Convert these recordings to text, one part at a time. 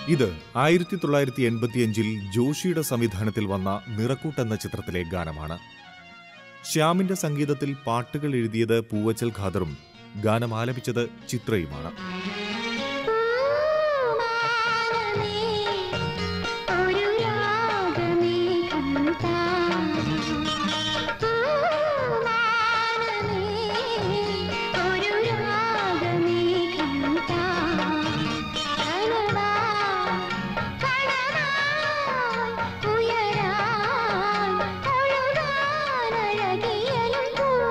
ഇത് ആയിരത്തി തൊള്ളായിരത്തി എൺപത്തിയഞ്ചിൽ ജോഷിയുടെ സംവിധാനത്തിൽ വന്ന നിറക്കൂട്ട് എന്ന ചിത്രത്തിലെ ഗാനമാണ് ശ്യാമിന്റെ സംഗീതത്തിൽ പാട്ടുകൾ എഴുതിയത് പൂവച്ചൽ ഖാദറും ഗാനം ആലപിച്ചത് ചിത്രയുമാണ് ഒരു രാഗമേഘം താ പൂമാനമേ ഒരു രാഗമേഘം താ കനവാ കനവായി ഉയരാൻ ഒഴുകാനഴകിയലും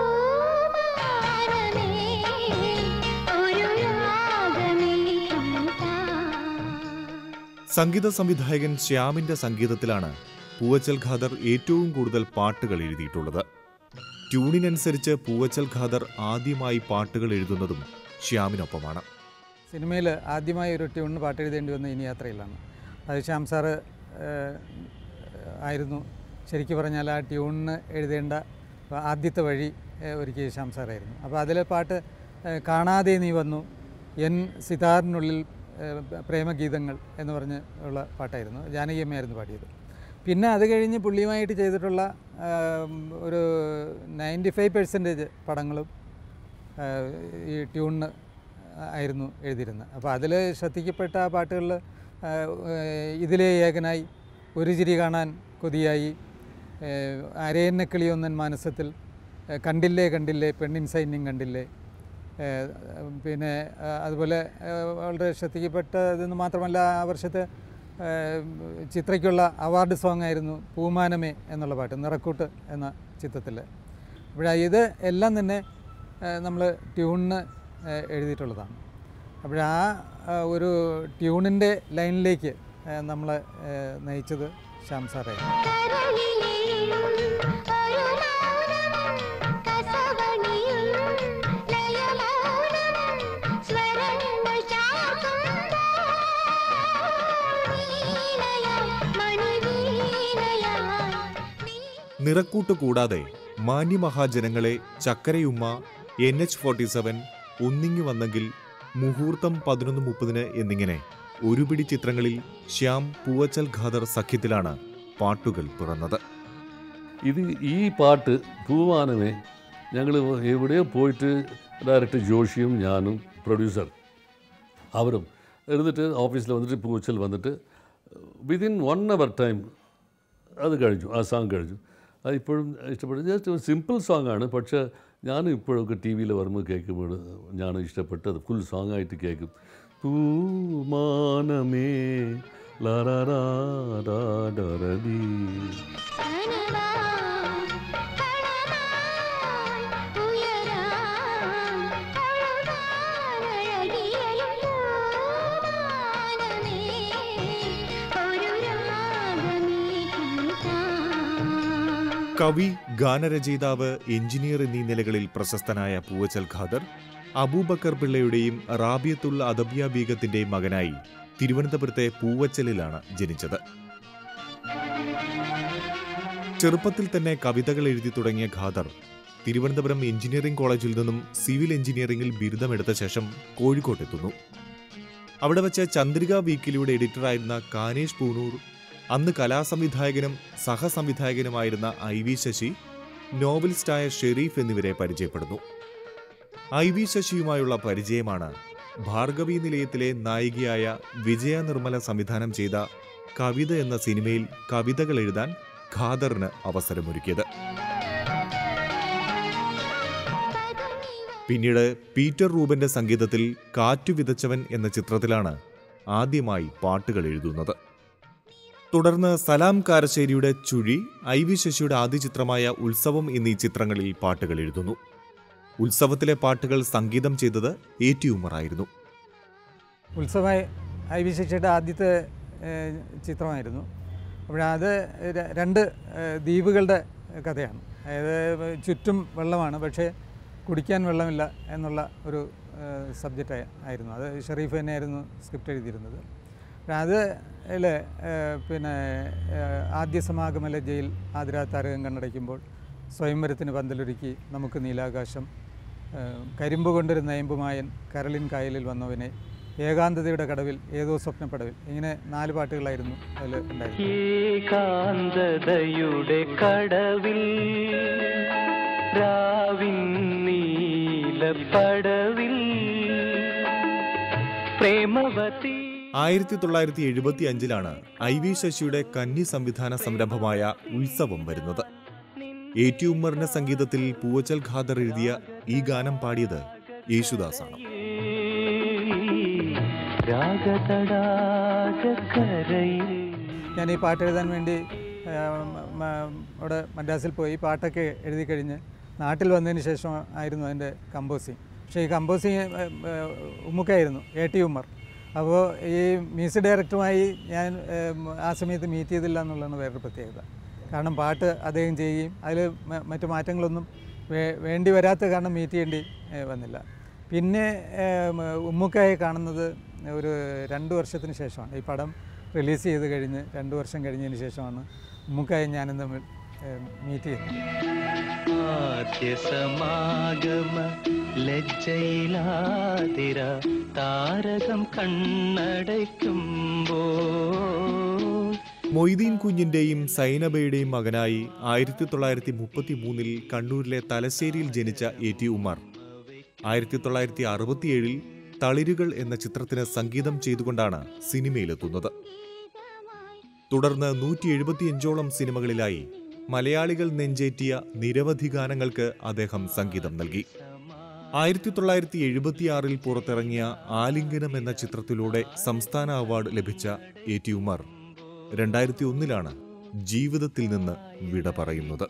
പൂമാനമേ ഒരു രാഗമേഘം താ സംഗീത സംവിധായകൻ ശ്യാമിന്റെ സംഗീതത്തിലാണ് പൂവച്ചൽ ഖാദർ ഏറ്റവും കൂടുതൽ പാട്ടുകൾ എഴുതിയിട്ടുള്ളത് ട്യൂണിനനുസരിച്ച് പൂവച്ചൽ ഖാദർ ആദ്യമായി പാട്ടുകൾ എഴുതുന്നതും ശ്യാമിനൊപ്പമാണ് സിനിമയിൽ ആദ്യമായി ഒരു ട്യൂണിന് പാട്ട് എഴുതേണ്ടി വന്ന ഇനി യാത്രയിലാണ് അത് ശ്യാം സാറ് ഏഹ്, ആയിരുന്നു ശരിക്കും പറഞ്ഞാൽ ആ ട്യൂണിന് എഴുതേണ്ട ആദ്യത്തെ വഴി ഏഹ്, ഒരുക്കിയ ശ്യാം സാറായിരുന്നു അപ്പോൾ അതിലെ പാട്ട് ഏഹ്, കാണാതെ നീ വന്നു എൻ സിതാറിനുള്ളിൽ ഏഹ്, പ്രേമഗീതങ്ങൾ എന്ന് പറഞ്ഞ് ഉള്ള പാട്ടായിരുന്നു ജാനകിയമ്മയായിരുന്നു പാടിയത് പിന്നെ അത് കഴിഞ്ഞ് പുള്ളിയുമായിട്ട് ചെയ്തിട്ടുള്ള ആം, ഒരു നയൻറ്റി ഫൈവ് പെർസെൻറ്റേജ് പടങ്ങളും ആഹ് ഈ ട്യൂണിന് ആയിരുന്നു എഴുതിയിരുന്നത് അപ്പോൾ അതിൽ ശ്രദ്ധിക്കപ്പെട്ട ആ പാട്ടുകളിൽ ഇതിലെ ഏകനായി ഒരു ചിരി കാണാൻ കൊതിയായി ആഹ് അരയന്ന കിളിയൊന്നൻ മാനസത്തിൽ ആഹ് കണ്ടില്ലേ കണ്ടില്ലേ പെണ്ണിൻ സൈന്യം കണ്ടില്ലേ ആഹ് പിന്നെ ആഹ് അതുപോലെ ആഹ് വളരെ ശ്രദ്ധിക്കപ്പെട്ടതെന്ന് മാത്രമല്ല ആ വർഷത്തെ ആഹ് ചിത്രയ്ക്കുള്ള അവാർഡ് സോങ് ആയിരുന്നു പൂമാനമേ എന്നുള്ള പാട്ട് നിറക്കൂട്ട് എന്ന ചിത്രത്തിൽ അപ്പോൾ ഇത് എല്ലാം തന്നെ നമ്മൾ ട്യൂണിന് ഏഹ് എഴുതിയിട്ടുള്ളതാണ് അപ്പോൾ ആ ആ, ഒരു ട്യൂണിൻ്റെ ലൈനിലേക്ക് നമ്മളെ ഏഹ് നയിച്ചത് ശ്യാം സാറായിരുന്നു കരളിലെഴും ഒരു മൗനവും കസവണിയും ലയമൗനവും സ്വരങ്ങൾ ചാർത്തുമ്പോൾ വീണയായി മണിവീണയായി നീ നിറക്കൂട്ട് കൂടാതെ മാന്യമഹാജനങ്ങളെ ചക്കരയുമ്മ എൻ എച്ച് ഫോർട്ടി സെവൻ ഒന്നിങ്ങു വന്നെങ്കിൽ മുഹൂർത്തം പതിനൊന്ന് മുപ്പതിന് എന്നിങ്ങനെ ഒരുപിടി ചിത്രങ്ങളിൽ ശ്യാം പൂവച്ചൽ ഖാദർ സഖ്യത്തിലാണ് പാട്ടുകൾ പിറന്നത് ഇത് ഈ പാട്ട് പൂവാനമേ ഞങ്ങൾ എവിടെയോ പോയിട്ട് ഡയറക്ടർ ജോഷിയും ഞാനും പ്രൊഡ്യൂസർ അവരും എന്നിട്ട് ഓഫീസിൽ വന്നിട്ട് പൂച്ചൽ വന്നിട്ട് വിതിൻ വൺ അവർ ടൈം അത് കഴിഞ്ഞു ആ സോങ് കഴിഞ്ഞു അത് ഇപ്പോഴും ഇഷ്ടപ്പെട്ടു ജസ്റ്റ് ഒരു സിമ്പിൾ സോങ് ആണ് പക്ഷേ ഞാനും ഇപ്പോഴൊക്കെ ടി വിയിൽ വരുമ്പോൾ കേൾക്കുമ്പോൾ ഞാൻ ഇഷ്ടപ്പെട്ട് അത് ഫുൾ സോങ് ആയിട്ട് കേൾക്കും പൂമാനമേ ലററാ കനവാ കണമായി ഉയരാൻ ഒഴുകാനഴകിയലും പൂമാനമേ ഒരു രാഗമേഘം താ കവി ഗാനരചയിതാവ് എഞ്ചിനീയർ എന്നീ നിലകളിൽ പ്രശസ്തനായ പൂവച്ചൽ ഖാദർ അബൂബക്കർ പിള്ളയുടെയും റാബിയത്തുൽ അദബിയ ബീഗത്തിന്റെയും മകനായി തിരുവനന്തപുരത്തെ പൂവച്ചലിലാണ് ജനിച്ചത് ചെറുപ്പത്തിൽ തന്നെ കവിതകൾ എഴുതി തുടങ്ങിയ ഖാദർ തിരുവനന്തപുരം എഞ്ചിനീയറിംഗ് കോളേജിൽ നിന്നും സിവിൽ എഞ്ചിനീയറിംഗിൽ ബിരുദമെടുത്ത ശേഷം കോഴിക്കോട്ടെത്തുന്നു അവിടെ വെച്ച് ചന്ദ്രിക വീക്കിലിയുടെ എഡിറ്ററായിരുന്ന കാനേഷ് പൂനൂർ അന്ന് കലാസംവിധായകനും സഹസംവിധായകനുമായിരുന്ന ഐ വി ശശി നോവലിസ്റ്റായ ഷെരീഫ് എന്നിവരെ പരിചയപ്പെടുന്നു ഐ വി ശശിയുമായുള്ള പരിചയമാണ് ഭാർഗവി നിലയത്തിലെ നായികയായ വിജയ നിർമ്മല സംവിധാനം ചെയ്ത കവിത എന്ന സിനിമയിൽ കവിതകൾ എഴുതാൻ ഖാദറിന് അവസരമൊരുക്കിയത് പിന്നീട് പീറ്റർ റൂബന്റെ സംഗീതത്തിൽ കാറ്റു വിതച്ചവൻ എന്ന ചിത്രത്തിലാണ് ആദ്യമായി പാട്ടുകൾ എഴുതുന്നത് തുടർന്ന് സലാം കാരശ്ശേരിയുടെ ചുഴി ഐ വി ശശിയുടെ ആദ്യ ചിത്രമായ ഉത്സവം എന്നീ ചിത്രങ്ങളിൽ പാട്ടുകൾ എഴുതുന്നു ഉത്സവത്തിലെ പാട്ടുകൾ സംഗീതം ചെയ്തത് എ ടി ഉമറായിരുന്നു ഉത്സവമായി ഐ വി ശശിയുടെ ആദ്യത്തെ ഏഹ്, ചിത്രമായിരുന്നു അപ്പോഴത് ര- രണ്ട് ഏഹ്, ദ്വീപുകളുടെ കഥയാണ് അതായത് ചുറ്റും വെള്ളമാണ് പക്ഷേ കുടിക്കാൻ വെള്ളമില്ല എന്നുള്ള ഒരു സബ്ജക്റ്റ് ആയിരുന്നു അത് ഷെറീഫ് തന്നെയായിരുന്നു സ്ക്രിപ്റ്റ് എഴുതിയിരുന്നത് അത് അതിൽ പിന്നെ ഏഹ്, ആദ്യ സമാഗമ ലജ്ജയിൽ ആതിരാ താരകം കണ്ണടയ്ക്കുമ്പോൾ സ്വയംവരത്തിന് പന്തലൊരുക്കി നമുക്ക് നീലാകാശം ഏഹ്, കരിമ്പ് കൊണ്ടൊരു നയമ്പുമായൻ കരളിൻ കായലിൽ വന്നവനെ ഏകാന്തതയുടെ കടവിൽ ഏതോ സ്വപ്നപ്പടവിൽ ഇങ്ങനെ നാല് പാട്ടുകളായിരുന്നു അതിൽ ഉണ്ടായിരുന്നത് ഏകാന്തതയുടെ കടവിൽ രാവിൻ നീലപ്പടവിൽ പ്രേമവതി ആയിരത്തി തൊള്ളായിരത്തി എഴുപത്തി അഞ്ചിലാണ് ഐ വി ശശിയുടെ കന്നി സംവിധാന സംരംഭമായ ഉത്സവം വരുന്നത് എ ടി ഉമ്മറിന്റെ സംഗീതത്തിൽ പൂവച്ചൽ ഖാദർ എഴുതിയ ഈ ഗാനം പാടിയത് യേശുദാസാണ് രാഗതടാകക്കരയിൽ ഞാൻ ഈ പാട്ട് എഴുതാൻ വേണ്ടി ആ, മ- മ- അവിടെ മദ്രാസിൽ പോയി പാട്ടൊക്കെ എഴുതി കഴിഞ്ഞ് നാട്ടിൽ വന്നതിന് ശേഷം ആയിരുന്നു അതിൻ്റെ കമ്പോസിങ് പക്ഷേ ഈ കമ്പോസിങ് ഉമ്മുക്കായിരുന്നു എ ടി ഉമ്മർ അപ്പോൾ ഈ മ്യൂസിക് ഡയറക്ടറുമായി ഞാൻ ഏം, ആ സമയത്ത് മീറ്റ് ചെയ്തില്ല എന്നുള്ളതാണ് വേറൊരു പ്രത്യേകത കാരണം പാട്ട് അദ്ദേഹം ചെയ്യുകയും അതിൽ മറ്റു മാറ്റങ്ങളൊന്നും വേ- വേണ്ടി വരാത്ത കാരണം മീറ്റ് ചെയ്യേണ്ടി ഏ, വന്നില്ല പിന്നെ ഏം, ഉമ്മുക്കായെ കാണുന്നത് ഒരു രണ്ട് വർഷത്തിന് ശേഷമാണ് ഈ പടം റിലീസ് ചെയ്ത് കഴിഞ്ഞ് രണ്ട് വർഷം കഴിഞ്ഞതിന് ശേഷമാണ് ഉമ്മുക്കായെ ഞാനും തമ്മിൽ ഏം, മീറ്റ് ചെയ്യുന്നത് ആദ്യ സമാഗമ ലജ്ജയിലാതിര താരകം കണ്ണടയ്ക്കുമ്പോൾ മൊയ്തീൻ കുഞ്ഞിന്റെയും സൈനബയുടെയും മകനായി ആയിരത്തി തൊള്ളായിരത്തി മുപ്പത്തി മൂന്നിൽ കണ്ണൂരിലെ തലശ്ശേരിയിൽ ജനിച്ച എ ടി ഉമർ ആയിരത്തി തൊള്ളായിരത്തി അറുപത്തിയേഴിൽ തളിരുകൾ എന്ന ചിത്രത്തിന് സംഗീതം ചെയ്തുകൊണ്ടാണ് സിനിമയിലെത്തുന്നത് തുടർന്ന് നൂറ്റി എഴുപത്തിയഞ്ചോളം സിനിമകളിലായി മലയാളികൾ നെഞ്ചേറ്റിയ നിരവധി ഗാനങ്ങൾക്ക് അദ്ദേഹം സംഗീതം നൽകി ആയിരത്തി തൊള്ളായിരത്തി എഴുപത്തിയാറിൽ പുറത്തിറങ്ങിയ ആലിംഗനം എന്ന ചിത്രത്തിലൂടെ സംസ്ഥാന അവാർഡ് ലഭിച്ച എ ടി ഉമർ രണ്ടായിരത്തി ഒന്നിലാണ് ജീവിതത്തിൽ നിന്ന് വിട പറയുന്നത്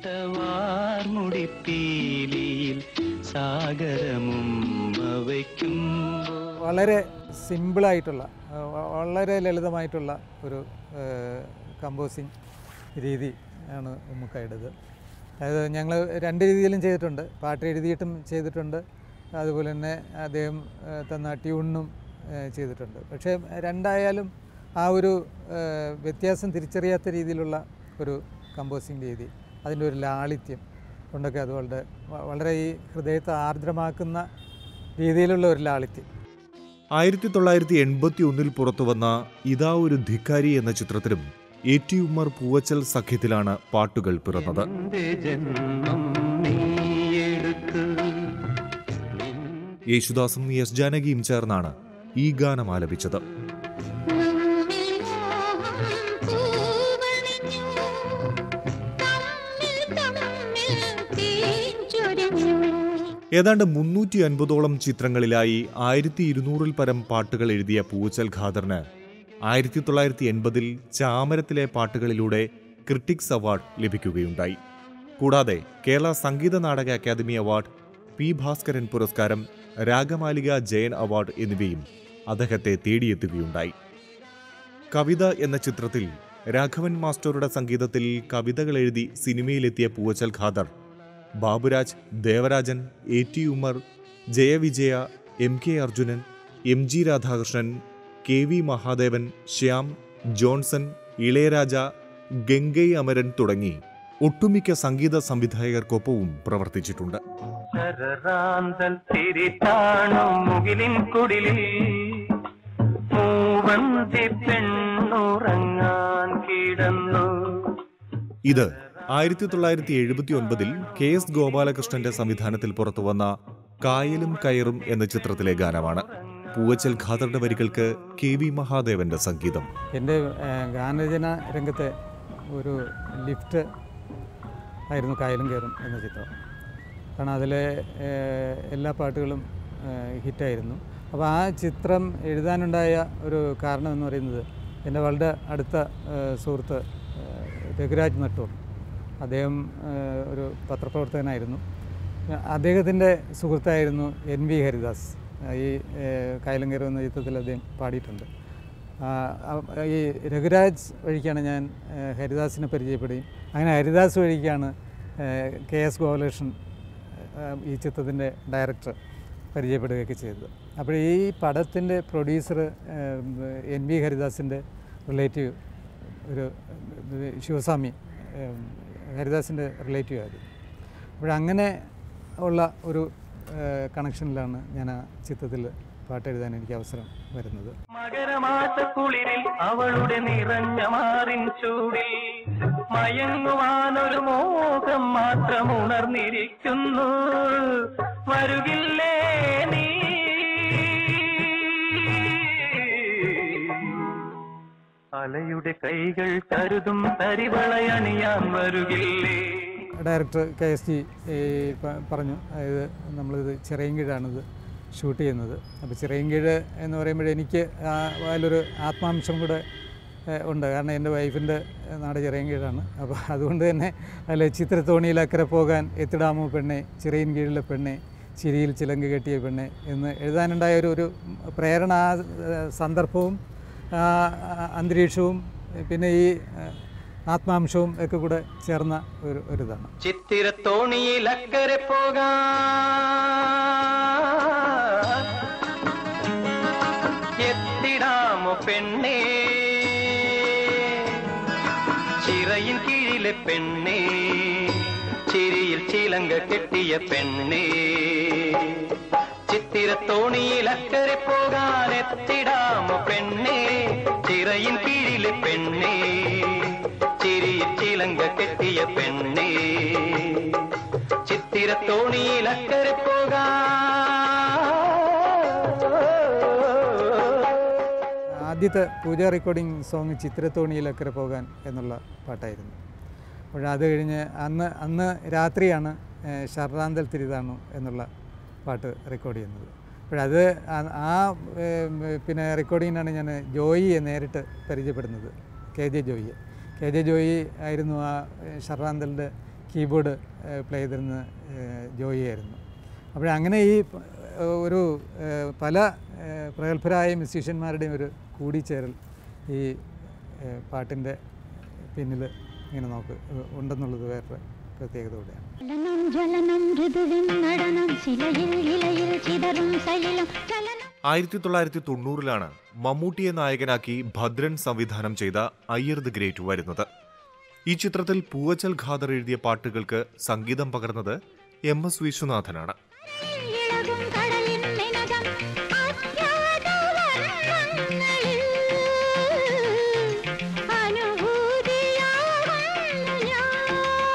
വാർമുടിപ്പീലിയിൽ സാഗരമുമ്മ വയ്ക്കുമ്പോൾ വളരെ സിമ്പിളായിട്ടുള്ള ആ, വ- വളരെ ലളിതമായിട്ടുള്ള ഒരു കമ്പോസിങ് രീതി ആണ് ഉമ്മുക്കായുടേത് അതായത് ഞങ്ങൾ രണ്ട് രീതിയിലും ചെയ്തിട്ടുണ്ട് പാട്ട് എഴുതിയിട്ടും ചെയ്തിട്ടുണ്ട് അതുപോലെ തന്നെ അദ്ദേഹം ആ, തന്ന ട്യൂണിനും ആ, ചെയ്തിട്ടുണ്ട് പക്ഷേ രണ്ടായാലും ആ ഒരു ആ, വ്യത്യാസം തിരിച്ചറിയാത്ത രീതിയിലുള്ള ഒരു കമ്പോസിങ് രീതി അതിൻ്റെ ഒരു ലാളിത്യം കൊണ്ടൊക്കെ അത് വളരെ വ- വളരെ ഈ ഹൃദയത്തെ ആർദ്രമാക്കുന്ന രീതിയിലുള്ള ഒരു ലാളിത്യം ആയിരത്തി തൊള്ളായിരത്തി എൺപത്തി ഒന്നിൽ പുറത്തുവന്ന ഇതാ ഒരു ധിക്കാരി എന്ന ചിത്രത്തിലും എ ടി ഉമ്മർ പൂവച്ചൽ സഖ്യത്തിലാണ് പാട്ടുകൾ പിറന്നത് എന്റെ ജന്മം നീയെടുത്ത് യേശുദാസും എസ് ജാനകിയും ചേർന്നാണ് ഈ ഗാനം ആലപിച്ചത് നമ്മിൽ മോഹം പൂവണിഞ്ഞു തമ്മിൽ തമ്മിൽ തേഞ്ചൊരിഞ്ഞു ഏതാണ്ട് മുന്നൂറ്റി അൻപതോളം ചിത്രങ്ങളിലായി ആയിരത്തി ഇരുന്നൂറിൽ പരം പാട്ടുകൾ എഴുതിയ പൂവച്ചൽ ഖാദറിന് ആയിരത്തി തൊള്ളായിരത്തി എൺപതിൽ ചാമരത്തിലെ പാട്ടുകളിലൂടെ ക്രിട്ടിക്സ് അവാർഡ് ലഭിക്കുകയുണ്ടായി കൂടാതെ കേരള സംഗീത നാടക അക്കാദമി അവാർഡ് പി ഭാസ്കരൻ പുരസ്കാരം രാഗമാലിക ജയൻ അവാർഡ് എന്നിവയും അദ്ദേഹത്തെ തേടിയെത്തുകയുണ്ടായി കവിത എന്ന ചിത്രത്തിൽ രാഘവൻ മാസ്റ്ററുടെ സംഗീതത്തിൽ കവിതകൾ എഴുതി സിനിമയിലെത്തിയ Poovachal Khader Baburaj Devarajan A T Umar Jayavijaya M K Arjunan M G Radhakrishnan K V Mahadevan Shyam Johnson Ilaiyaraaja Gangai Amaran തുടങ്ങി ഒട്ടുമിക്ക സംഗീത സംവിധായകർക്കൊപ്പവും പ്രവർത്തിച്ചിട്ടുണ്ട് ശരറാന്തൽ തിരിത്താണു മുകിലിൻ കുടിലിൽ മൂവന്തി പെണ്ണുറങ്ങാൻ കിടന്നു ഇത് ആയിരത്തി തൊള്ളായിരത്തി എഴുപത്തി ഒൻപതിൽ കെ എസ് ഗോപാലകൃഷ്ണന്റെ സംവിധാനത്തിൽ പുറത്തുവന്ന കായലും കയറും എന്ന ചിത്രത്തിലെ ഗാനമാണ് പൂവച്ചൽ ഖാദറുടെ വരികൾക്ക് കെ വി മഹാദേവന്റെ സംഗീതം എൻ്റെ ഏഹ്, ഗാനരചന രംഗത്തെ ഒരു ലിഫ്റ്റ് ആയിരുന്നു കായലും കയറും എന്ന ചിത്രം കാരണം അതിലെ ഏഹ്, എല്ലാ പാട്ടുകളും ഏഹ്, ഹിറ്റായിരുന്നു അപ്പോൾ ആ ചിത്രം എഴുതാനുണ്ടായ ഒരു കാരണം എന്ന് പറയുന്നത് എൻ്റെ വളരെ അടുത്ത ഏഹ്, സുഹൃത്ത് ഏഹ്, രഘുരാജ് നട്ടൂർ അദ്ദേഹം ഏഹ്, ഒരു പത്രപ്രവർത്തകനായിരുന്നു അദ്ദേഹത്തിൻ്റെ സുഹൃത്തായിരുന്നു എൻ വി ഹരിദാസ് ഈ ഏഹ്, കായലും കയറും എന്ന ചിത്രത്തിൽ അദ്ദേഹം പാടിയിട്ടുണ്ട് ആ, അ- ഈ രഘുരാജ് വഴിക്കാണ് ഞാൻ ഏഹ്, ഹരിദാസിനെ പരിചയപ്പെടുകയും അങ്ങനെ ഹരിദാസ് വഴിക്കാണ് ഏഹ്, കെ എസ് ഗോപാലകൃഷ്ണൻ ഏഹ്, ഈ ചിത്രത്തിൻ്റെ ഡയറക്ടർ പരിചയപ്പെടുകയൊക്കെ ചെയ്തത് അപ്പോൾ ഈ പടത്തിൻ്റെ പ്രൊഡ്യൂസർ എൻ വി ഹരിദാസിൻ്റെ റിലേറ്റീവ് ഒരു ഏഹ്, ശിവസ്വാമി ഏഹ്, ഹരിദാസിൻ്റെ റിലേറ്റീവ് ആയിരുന്നു അപ്പോഴങ്ങനെ ഉള്ള ഒരു കണക്ഷനിലാണ് ഞാൻ ആ ചിത്രത്തിൽ പാട്ട് എഴുതാൻ എനിക്ക് അവസരം വരുന്നത് മകരമാസക്കുളിരിൽ അവളുടെ നിറഞ്ഞ മാറിൻ ചൂടിൽ മയങ്ങുവാനൊരു മോഹം മാത്രം ഉണർന്നിരിക്കുന്നു വരുകില്ലേ നീ അലയുടെ കൈകൾ കരുതും തരിവളയണിയാൻ വരുകില്ലേ ഡയറക്ടർ കെ എസ് ജി പറഞ്ഞു അതായത് നമ്മളിത് ചിറയൻകീഴാണിത് ഷൂട്ട് ചെയ്യുന്നത് അപ്പോൾ ചിറയൻകീഴ് എന്ന് പറയുമ്പോൾ എനിക്ക് ആ അതിലൊരു ആത്മാംശം കൂടെ ഏഹ്, ഉണ്ട് കാരണം എൻ്റെ വൈഫിൻ്റെ നാട് ചിറയൻകീഴാണ് അപ്പോൾ അതുകൊണ്ട് തന്നെ അതിൽ ചിത്രത്തോണിയിൽ അക്കരെ പോകാൻ എത്തിടാമോ പെണ്ണെ ചിറയിൻ കീഴിലെ പെണ്ണെ ചിരിയിൽ ചിലങ്ക് കെട്ടിയ പെണ്ണെ എന്ന് എഴുതാനുണ്ടായ ഒരു ഒരു പ്രേരണ ആ ഏഹ്, സന്ദർഭവും ആ, ആ, അന്തരീക്ഷവും പിന്നെ ഈ ഏഹ്, ആത്മാംശവും ഒക്കെ കൂടെ ചേർന്ന ഒരു ഒരിതാണ് ചിത്തിരത്തോണിയിൽ അക്കരെ പോകാൻ എത്തിടാമോ പെണ്ണേ ചിറയിൻ കീഴിലെ പെണ്ണേ ചിരിയിൽ ചിലങ്ക കെട്ടിയ പെണ്ണേ ചിത്തിരത്തോണിയിൽ അക്കരെ പോകാൻ എത്തിടാമോ പെണ്ണേ ചിറയിൻ കീഴിലെ പെണ്ണേ ചിരിയിൽ ചിലങ്ക കെട്ടിയ പെണ്ണേ ചിത്തിരത്തോണിയിൽ അക്കരെ പോകാൻ ആദ്യത്തെ പൂജ റെക്കോർഡിംഗ് സോങ് ചിത്രത്തോണിയിലക്കരെ പോകാൻ എന്നുള്ള പാട്ടായിരുന്നു അപ്പോൾ അത് കഴിഞ്ഞ് അന്ന് അന്ന് രാത്രിയാണ് ഏഹ്, ശർറാന്തൽ തിരിതാണു എന്നുള്ള പാട്ട് റെക്കോർഡ് ചെയ്യുന്നത് അപ്പോഴത് ആ- ആ ഏം, പിന്നെ റെക്കോർഡിങ്ങിനാണ് ഞാൻ ജോയിയെ നേരിട്ട് പരിചയപ്പെടുന്നത് കെ ജെ ജോയിയെ കെ ജെ ജോയി ആയിരുന്നു ആ ഏഹ്, ശർറാന്തലിൻ്റെ കീബോർഡ് ഏഹ്, പ്ലേ ചെയ്തിരുന്ന ഏഹ്, ജോയി ആയിരുന്നു അപ്പോൾ അങ്ങനെ ഈ പ- ഒരു ഏഹ്, പല ഏഹ്, പ്രഗത്ഭരായ മ്യൂസീഷ്യന്മാരുടെയും ഒരു കൂടിച്ചേരൽ ഈ ഏഹ്, പാട്ടിൻ്റെ പിന്നിൽ ഇങ്ങനെ നോക്ക് ഉണ്ടെന്നുള്ളത് വേറൊരു പ്രത്യേകത കൂടെയാണ് ചലനം ജ്വലനം ഋതുവിൻ നടനം ശിലയിൽ ഇലയിൽ ചിതറും സലിലം ചലനം ആയിരത്തി തൊള്ളായിരത്തി തൊണ്ണൂറിലാണ് മമ്മൂട്ടിയെ നായകനാക്കി ഭദ്രൻ സംവിധാനം ചെയ്ത അയ്യർ ദി ഗ്രേറ്റ് വരുന്നത് ഈ ചിത്രത്തിൽ പൂവച്ചൽ ഖാദർ എഴുതിയ പാട്ടുകൾക്ക് സംഗീതം പകർന്നത് എം എസ് വിശ്വനാഥനാണ് ഇളകും കടലിൻ നിനകം അജ്ഞാത വർണ്ണങ്ങളിൽ അനുഭൂതിയാവുന്നു ഞാൻ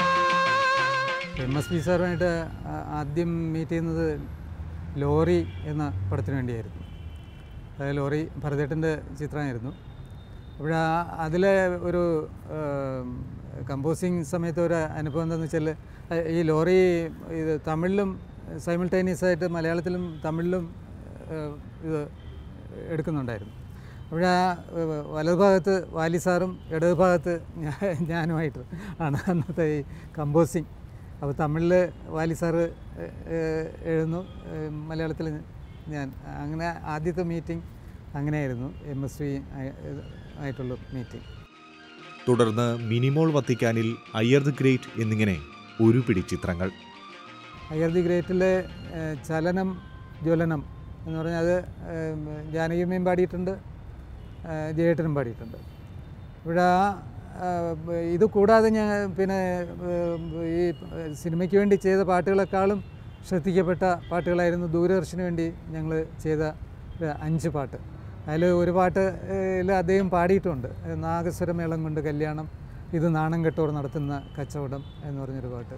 എം എസ് പി സാറുമായിട്ട് ആ- ആദ്യം മീറ്റ് ചെയ്യുന്നത് ലോറി എന്ന പടത്തിന് വേണ്ടിയായിരുന്നു അതായത് ലോറി ഭരതേട്ടൻ്റെ ചിത്രമായിരുന്നു അപ്പോൾ ആ അതിലെ ഒരു കമ്പോസിങ് സമയത്ത് ഒരു അനുഭവം എന്താണെന്ന് വെച്ചാൽ അഹ് ഈ ലോറി ഇത് തമിഴിലും സൈമിൾട്ടേനിയസ് ആയിട്ട് മലയാളത്തിലും തമിഴിലും ഏഹ്, ഇത് എടുക്കുന്നുണ്ടായിരുന്നു അപ്പോൾ ആ ഏഹ്, വലതുഭാഗത്ത് വാലി സാറും ഇടതുഭാഗത്ത് ഞാ- ഞാനുമായിട്ട് ആണ് അന്നത്തെ ഈ കമ്പോസിങ് അപ്പോൾ തമിഴിൽ വാലി സാറ് ഏഹ്, ഏഹ്, എഴുതുന്നു ഏഹ്, മലയാളത്തിൽ ഞാൻ അങ്ങനെ ആദ്യത്തെ മീറ്റിംഗ് അങ്ങനെയായിരുന്നു എം എസ് വി ആയിട്ടുള്ള മീറ്റിംഗ് തുടർന്ന് മിനിമോൾ വത്തിക്കാനിൽ അയ്യർ ദി ഗ്രേറ്റ് എന്നിങ്ങനെ ഒരു പിടി ചിത്രങ്ങൾ അയ്യർ ദി ഗ്രേറ്റിലെ ഏഹ്, ചലനം ജ്വലനം എന്ന് പറഞ്ഞാൽ അത് ഏഹ്, ജാനകിയമ്മയും പാടിയിട്ടുണ്ട് ഏഹ്, ജയേട്ടനും പാടിയിട്ടുണ്ട് ഇവിടെ ആ ഏഹ്, ഇത് കൂടാതെ ഞാൻ പിന്നെ ഏഹ്, ഈ സിനിമയ്ക്ക് വേണ്ടി ചെയ്ത പാട്ടുകളെക്കാളും ശ്രദ്ധിക്കപ്പെട്ട പാട്ടുകളായിരുന്നു ദൂരദർശന് വേണ്ടി ഞങ്ങൾ ചെയ്ത ഒരു അഞ്ച് പാട്ട് അതിൽ ഒരു പാട്ട് ഏഹ്, അദ്ദേഹം പാടിയിട്ടുണ്ട് നാഗസ്വരമേളം കൊണ്ട് കല്യാണം ഇത് നാണം കെട്ടോർ നടത്തുന്ന കച്ചവടം എന്ന് പറഞ്ഞൊരു പാട്ട്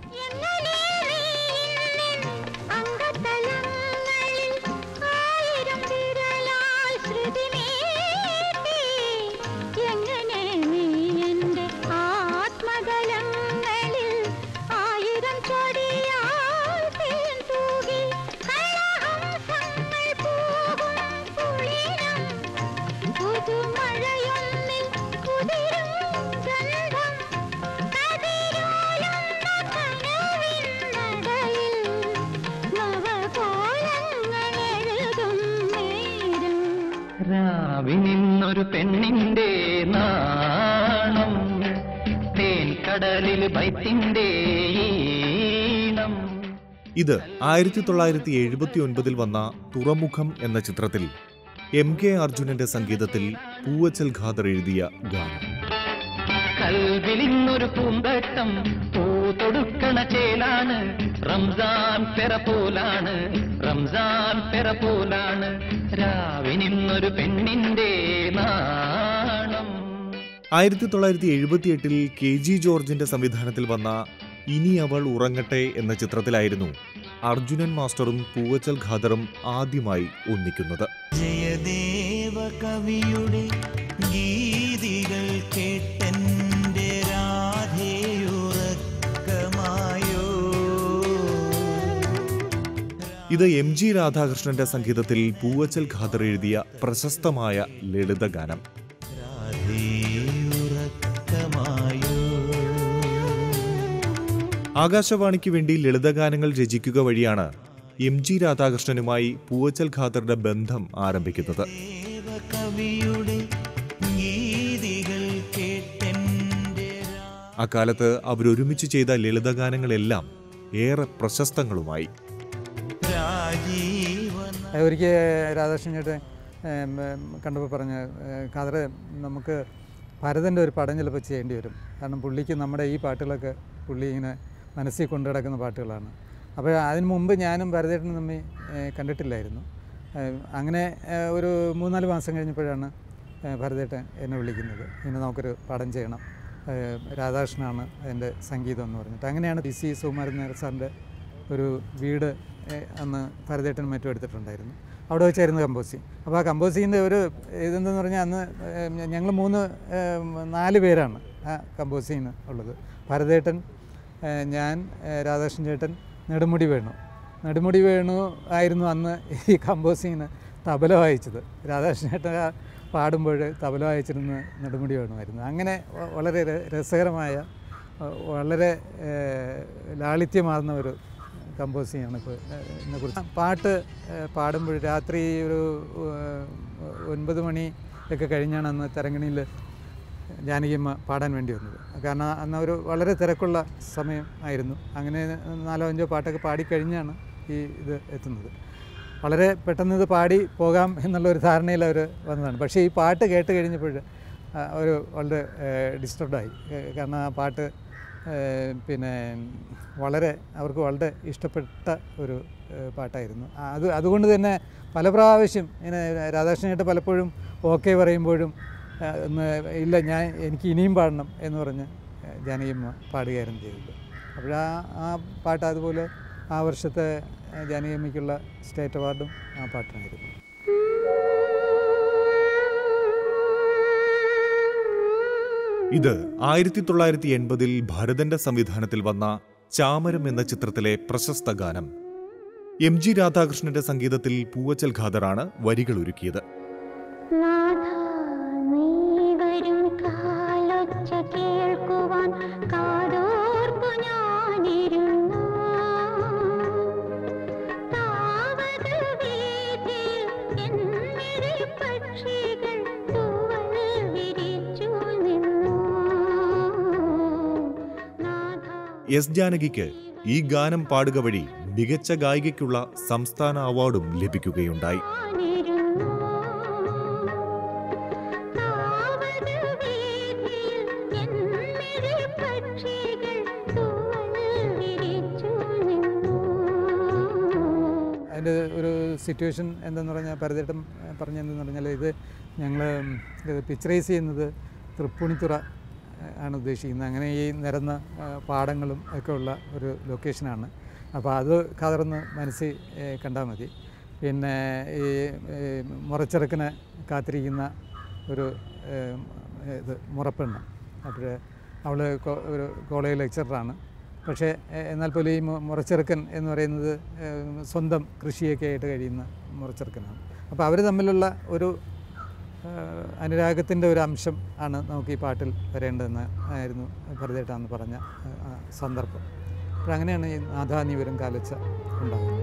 അംഗതലങ്ങളിൽ ആയിരം വിരലാൽ ശ്രുതി മീട്ടി. എങ്ങനെ നീ എൻ്റെ ആത്മകലങ്ങളിൽ ആയിരം ചൊടിയാൽ തേൻ തൂകി കളഹംസങ്ങൾ പൂവും പുളിനം പുതുമഴയൊന്നിൽ കുതിരും ഗന്ധം കതിരോലുന്ന കനവിൻ നടയിൽ നവകോലങ്ങളെഴുതും നേരം രാവിനിന്നൊരു പെണ്ണിന്റെ നാണം തേൻ കടലിൽ ബൈത്തിന്റെ ഈണം ഇത് ആയിരത്തി തൊള്ളായിരത്തി എഴുപത്തി ഒൻപതിൽ വന്ന തുറമുഖം എന്ന ചിത്രത്തിൽ എം കെ അർജുനന്റെ സംഗീതത്തിൽ പൂവച്ചൽ ഖാദർ എഴുതിയ ഗാനം കൽവിലിന്നൊരു പൂന്തട്ടം പൂ തൊടുക്കണ ചേലാണ് റംസാൻ പെറ പോലാണ് റംസാൻ പെറ പോലാണ് രാവിനിന്നൊരു പെണ്ണിന്റെ നാണം ആയിരത്തി തൊള്ളായിരത്തി എഴുപത്തിയെട്ടിൽ കെ ജി ജോർജിന്റെ സംവിധാനത്തിൽ വന്ന ഇനി അവൾ ഉറങ്ങട്ടെ എന്ന ചിത്രത്തിലായിരുന്നു അർജുനൻ മാസ്റ്ററും പൂവച്ചൽ ഖാദറും ആദ്യമായി ഒന്നിക്കുന്നത് ജയദേവ കവിയുടെ ഗീതികൾ കേട്ടെന്റെ രാധയുറക്കമായോ ഇത് എം ജി രാധാകൃഷ്ണന്റെ സംഗീതത്തിൽ പൂവച്ചൽ ഖാദർ എഴുതിയ പ്രശസ്തമായ ലളിതഗാനം രാധയുറക്കമായോ ആകാശവാണിക്ക് വേണ്ടി ലളിതഗാനങ്ങൾ രചിക്കുക വഴിയാണ് എം ജി രാധാകൃഷ്ണനുമായി പൂവച്ചൽ ഖാദറുടെ ബന്ധം ആരംഭിക്കുന്നത് ദേവകവിയുടെ ഗീതികൾ കേട്ടെന്റെ അക്കാലത്ത് അവരൊരുമിച്ച് ചെയ്ത ലളിതഗാനങ്ങളെല്ലാം ഏറെ പ്രശസ്തങ്ങളുമായി രാജീവന ഒരിക്കൽ രാധാകൃഷ്ണൻ ചേട്ടൻ ഏം, ഏം, കണ്ടപ്പോൾ പറഞ്ഞ കതറ് നമുക്ക് ഭരതൻ്റെ ഒരു പടം ചിലപ്പോൾ ചെയ്യേണ്ടി വരും കാരണം പുള്ളിക്ക് നമ്മുടെ ഈ പാട്ടുകളൊക്കെ പുള്ളി ഇങ്ങനെ മനസ്സിൽ കൊണ്ടു കിടക്കുന്ന പാട്ടുകളാണ് അപ്പോൾ അതിന് മുമ്പ് ഞാനും ഭരതേട്ടനും തമ്മിൽ ഏ, കണ്ടിട്ടില്ലായിരുന്നു ഏ, അങ്ങനെ ഏ, ഒരു മൂന്നാല് മാസം കഴിഞ്ഞപ്പോഴാണ് ഏ, ഭരതേട്ടൻ എന്നെ വിളിക്കുന്നത് ഇങ്ങനെ നമുക്കൊരു പടം ചെയ്യണം ഏ, രാധാകൃഷ്ണനാണ് അതിൻ്റെ സംഗീതം എന്ന് പറഞ്ഞിട്ട് അങ്ങനെയാണ് പി സി സുകുമാരൻ നായർ സാറിൻ്റെ ഒരു വീട് ഏഹ്, അന്ന് ഭരതേട്ടൻ മറ്റും എടുത്തിട്ടുണ്ടായിരുന്നു അവിടെ വെച്ചായിരുന്നു കമ്പോസിങ് അപ്പോൾ ആ കമ്പോസിങ്ങിൻ്റെ ഒരു ഇതെന്തെന്ന് പറഞ്ഞാൽ അന്ന് ഞങ്ങൾ മൂന്ന് ഏഹ്, നാല് പേരാണ് ആ കമ്പോസിങ്ങിന് ഉള്ളത് ഭരതേട്ടൻ ഏഹ്, ഞാൻ ഏഹ്, രാധാകൃഷ്ണൻ ചേട്ടൻ നെടുമുടി വേണു നെടുമുടി വേണു ആയിരുന്നു അന്ന് ഈ കമ്പോസിങ്ങിന് തബല വായിച്ചത് രാധാകൃഷ്ണൻ ചേട്ടൻ ആ പാടുമ്പോൾ തബല വായിച്ചിരുന്ന നെടുമുടി വേണുമായിരുന്നു അങ്ങനെ വ- വളരെ ര- രസകരമായ ഏഹ്, വളരെ ഏഹ്, ലാളിത്യമാർന്ന ഒരു കമ്പോസിങ് ആണ് ഇപ്പോൾ ഇതിനെ കുറിച്ച് പാട്ട് ഏഹ്, പാടുമ്പോൾ രാത്രി ഒരു ഏഹ്, ഒൻപത് മണി ഒക്കെ കഴിഞ്ഞാണ് അന്ന് തരങ്കണിയിൽ ജാനകിയമ്മ പാടാൻ വേണ്ടി വന്നത് കാരണം അന്ന് ഒരു വളരെ തിരക്കുള്ള സമയം ആയിരുന്നു അങ്ങനെ നാലോ അഞ്ചോ പാട്ടൊക്കെ പാടിക്കഴിഞ്ഞാണ് ഈ ഇത് എത്തുന്നത് വളരെ പെട്ടെന്ന് ഇത് പാടി പോകാം എന്നുള്ള ഒരു ധാരണയിൽ അവർ വന്നതാണ് പക്ഷേ ഈ പാട്ട് കേട്ട് കഴിഞ്ഞപ്പോൾ അവർ വളരെ ഡിസ്റ്റർബ്ഡായി കാരണം ആ പാട്ട് ഏഹ്, പിന്നെ വളരെ അവർക്ക് വളരെ ഇഷ്ടപ്പെട്ട ഒരു ഏഹ്, പാട്ടായിരുന്നു ആ, അത് അതുകൊണ്ട് തന്നെ പല പ്രാവശ്യം ഇങ്ങനെ രാധാകൃഷ്ണനായിട്ട് പലപ്പോഴും ഓക്കെ പറയുമ്പോഴും ആ, ഒന്ന് ഇല്ല ഞാൻ എനിക്ക് ഇനിയും പാടണം എന്ന് പറഞ്ഞ് ജാനകിയമ്മ പാടുകയായിരുന്നു ചെയ്തത് അപ്പോൾ ആ ആ പാട്ട് അതുപോലെ ആ വർഷത്തെ ജാനകിയമ്മയ്ക്കുള്ള സ്റ്റേറ്റ് അവാർഡും ആ പാട്ടിനായിരുന്നു ഇത് ആയിരത്തി തൊള്ളായിരത്തി എൺപതിൽ ഭരതന്റെ സംവിധാനത്തിൽ വന്ന ചാമരം എന്ന ചിത്രത്തിലെ പ്രശസ്ത ഗാനം എം ജി രാധാകൃഷ്ണന്റെ സംഗീതത്തിൽ പൂവച്ചൽ ഖാദറാണ് വരികൾ ഒരുക്കിയത് നാഥ നീ വരും കാലൊച്ച കേൾക്കുവാൻ കാതോർപ്പു ഞാനിരുന്നു താവത് വീതിയിൽ എന്നിഴി പക്ഷികൾ തൂവൽ വിരിച്ചു നിന്നു നാഥ എസ് ജാനകിക്ക് ഈ ഗാനം പാടുക വഴി മികച്ച ഗായികയ്ക്കുള്ള സംസ്ഥാന അവാർഡും ലഭിക്കുകയുണ്ടായി ഞാനിരുന്നു താവത് വീതിയിൽ എന്നിഴി പക്ഷികൾ തൂവൽ വിരിച്ചു നിന്നു അതിൻ്റെ ഒരു സിറ്റുവേഷൻ എന്തെന്ന് പറഞ്ഞാൽ പരതേട്ടം പറഞ്ഞതെന്ന് പറഞ്ഞാൽ ഇത് ഞങ്ങൾ പിക്ചറൈസ് ചെയ്യുന്നത് തൃപ്പൂണിത്തുറ ഏഹ്, ആണ് ഉദ്ദേശിക്കുന്നത് അങ്ങനെ ഈ നിരന്ന ഏഹ്, പാടങ്ങളും ഒക്കെ ഉള്ള ഒരു ലൊക്കേഷനാണ് അപ്പോൾ അത് കതർന്ന് മനസ്സിൽ ഏഹ്, കണ്ടാൽ മതി പിന്നെ ഈ ഏഹ്, മുറച്ചിറക്കിനെ കാത്തിരിക്കുന്ന ഒരു ഏഹ്, ഇത് മുറപ്പെണ്ണ് അപ്പോൾ അവൾ ഒരു കോളേജ് ലെക്ചറാണ് പക്ഷേ എ- എന്നാൽ പോലും ഈ മു- മുറച്ചെറുക്കൻ എന്ന് പറയുന്നത് ഏഹ്, സ്വന്തം കൃഷിയൊക്കെ ആയിട്ട് കഴിയുന്ന മുറച്ചെറുക്കനാണ് അപ്പോൾ അവർ തമ്മിലുള്ള ഒരു ഏഹ്, അനുരാഗത്തിൻ്റെ ഒരു അംശം ആണ് നമുക്ക് ഈ പാട്ടിൽ വരേണ്ടതെന്ന് ആയിരുന്നു ഭരതേട്ടാന്ന് പറഞ്ഞ ഏഹ്, ആ സന്ദർഭം അപ്പോൾ അങ്ങനെയാണ് ഈ നാഥാനി വരും കാലച്ച ഉണ്ടാകുന്നത്